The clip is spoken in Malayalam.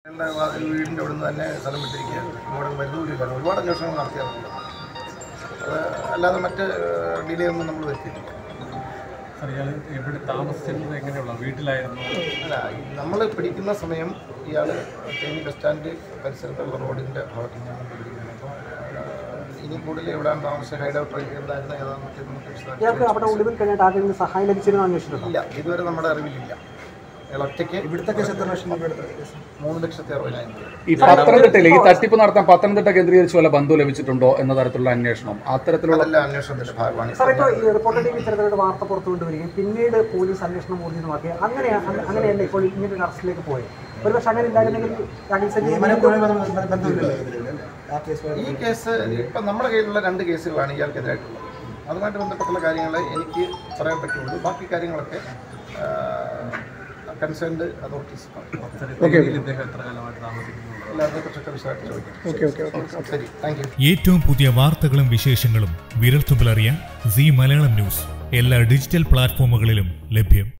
ഞങ്ങളുടെ വാ- വീടിൻ്റെ അവിടെ നിന്ന് തന്നെ സ്ഥലം വിട്ടിരിക്കുക ഇങ്ങോട്ട് മരുന്നൂരില്ല ഒരുപാട് അന്വേഷണങ്ങൾ നടത്തിയാറുണ്ട് അത് അല്ലാതെ മറ്റ് ഡിലേ ഒന്നും നമ്മൾ വരുത്തിയിട്ടില്ല സാർ ഇയാൾ എവിടെ താമസിച്ചിരുന്നത് എങ്ങനെയുള്ള വീട്ടിലായിരുന്നു അല്ല നമ്മൾ പിടിക്കുന്ന സമയം ഇയാൾ തേനി ബസ് സ്റ്റാൻഡ് പരിസരത്തുള്ള റോഡിൻ്റെ ഭാഗത്ത് നിന്നാണ് പിടിക്കുന്നത് അപ്പോൾ ഇനി കൂടുതൽ എവിടെയാണ് താമസിച്ച ഹൈഡ് ഔട്ട് എന്തായിരുന്നു ഏതാണെന്നൊക്കെ നമുക്ക് വിശദമായിട്ട് ഇയാൾക്ക് അവിടെ ഒളിവിൽ കഴിഞ്ഞിട്ട് ആരെങ്കിലും സഹായം ലഭിച്ചിരുന്ന അന്വേഷിച്ചിട്ടുണ്ടോ ഇല്ല ഇതുവരെ നമ്മുടെ അറിവിലില്ല അയാൾ ഒറ്റയ്ക്ക് ഇവിടുത്തെ കേസ് എത്ര ലക്ഷം മൂന്ന് ലക്ഷത്തി അറുപതിനായിരം രൂപ ഈ പത്തനംതിട്ടയിൽ ഈ തട്ടിപ്പ് നടത്താൻ പത്തനംതിട്ട കേന്ദ്രീകരിച്ച് വല്ല ബന്ധു ലഭിച്ചിട്ടുണ്ടോ എന്ന തരത്തിലുള്ള അന്വേഷണം അത്തരത്തിലുള്ള അതെല്ലാം അന്വേഷണത്തിന്റെ ഭാഗമാണ് സാർ ഇപ്പോൾ ഈ റിപ്പോർട്ടർ ടി വി ഇത്തരത്തിലൊരു വാർത്ത പുറത്തു കൊണ്ടുവരികയും പിന്നീട് പോലീസ് അന്വേഷണം ഊർജിതമാക്കി അങ്ങനെ അങ്ങനെയല്ല ഇപ്പോൾ ഇങ്ങനെ ഒരു അറസ്റ്റിലേക്ക് പോയത് ഒരുപക്ഷെ അങ്ങനെ ഇല്ലായിരുന്നെങ്കിൽ രാഹുൽ സജീവ് ഈ കേസ് ഇപ്പം നമ്മുടെ കയ്യിലുള്ള രണ്ട് കേസുകളാണ് ഇയാൾക്കെതിരായിട്ടുള്ളത് അതുമായിട്ട് ബന്ധപ്പെട്ടുള്ള കാര്യങ്ങൾ എനിക്ക് പറയാൻ പറ്റുള്ളൂ ബാക്കി കാര്യങ്ങളൊക്കെ കൺസേൺഡ് അതോറിറ്റീസ് തേനിയിൽ ഇദ്ദേഹം എത്ര കാലമായിട്ട് താമസിക്കുന്നുണ്ട് എല്ലാവരുടെ കുറിച്ചൊക്കെ വിശദമായിട്ട് ചോദിക്കാം ശരി താങ്ക് യു ഏറ്റവും പുതിയ വാർത്തകളും വിശേഷങ്ങളും വിരൽത്തുമ്പിലറിയാൻ സി മലയാളം ന്യൂസ് എല്ലാ ഡിജിറ്റൽ പ്ലാറ്റ്ഫോമുകളിലും ലഭ്യം